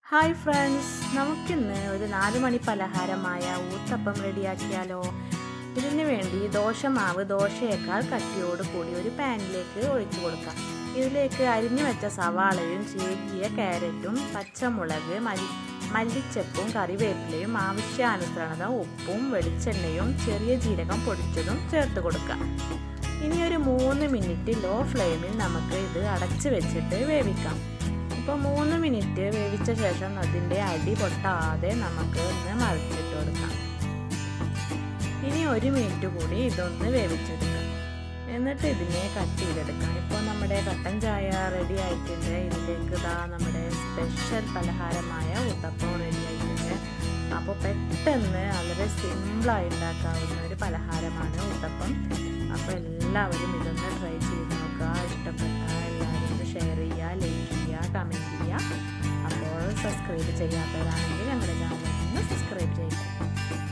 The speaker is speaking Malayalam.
ഹായ് ഫ്രണ്ട്സ് നമുക്കിന്ന് ഒരു നാല് മണി പലഹാരമായ ഊത്തപ്പം റെഡിയാക്കിയാലോ ഇതിന് വേണ്ടി ദോശമാവ് ദോശയേക്കാൾ കട്ടിയോട് കൂടി ഒരു പാനിലേക്ക് ഒഴിച്ചു കൊടുക്കാം ഇതിലേക്ക് അരിഞ്ഞു വെച്ച സവാളയും ചീകിയ ക്യാരറ്റും പച്ചമുളക് മല്ലി മല്ലിച്ചപ്പും കറിവേപ്പിലയും ആവശ്യാനുസരണം ഉപ്പും വെളിച്ചെണ്ണയും ചെറിയ ജീരകം പൊടിച്ചതും ചേർത്ത് കൊടുക്കാം ഇനി ഒരു മൂന്ന് മിനിറ്റ് ലോ ഫ്ലെയിമിൽ നമുക്ക് ഇത് അടച്ച് വെച്ചിട്ട് വേവിക്കാം ഇപ്പോൾ മൂന്ന് മിനിറ്റ് വേവിച്ച ശേഷം അതിൻ്റെ അടി പൊട്ടാതെ നമുക്ക് ഒന്ന് മറിച്ചിട്ട് കൊടുക്കാം ഇനി ഒരു മിനിറ്റ് കൂടി ഇതൊന്ന് വേവിച്ചെടുക്കാം എന്നിട്ട് ഇതിനെ കട്ട് ചെയ്തെടുക്കാം ഇപ്പോൾ നമ്മുടെ കട്ടൻ ചായ റെഡി ആയിട്ടുണ്ട് ഇതിലേക്ക് ഇതാ നമ്മുടെ സ്പെഷ്യൽ പലഹാരമായ ഉത്തപ്പം റെഡി ആയിട്ടുണ്ട് അപ്പോൾ പെട്ടെന്ന് വളരെ സിമ്പിളായി ഉണ്ടാക്കാവുന്ന ഒരു പലഹാരമാണ് ഉത്തപ്പം അപ്പോൾ എല്ലാവരും ഇതൊന്ന് ട്രൈ ചെയ്ത് നോക്കുക ഇഷ്ടപ്പെട്ട എല്ലാവരും ഒന്ന് ഷെയർ ചെയ്യുക ലൈക്ക് ചെയ്യുക കമൻറ്റ് ചെയ്യുക അപ്പോൾ സബ്സ്ക്രൈബ് ചെയ്യാത്തവരാണെങ്കിൽ ഞങ്ങളുടെ ചാനൽ ഒന്ന് സബ്സ്ക്രൈബ്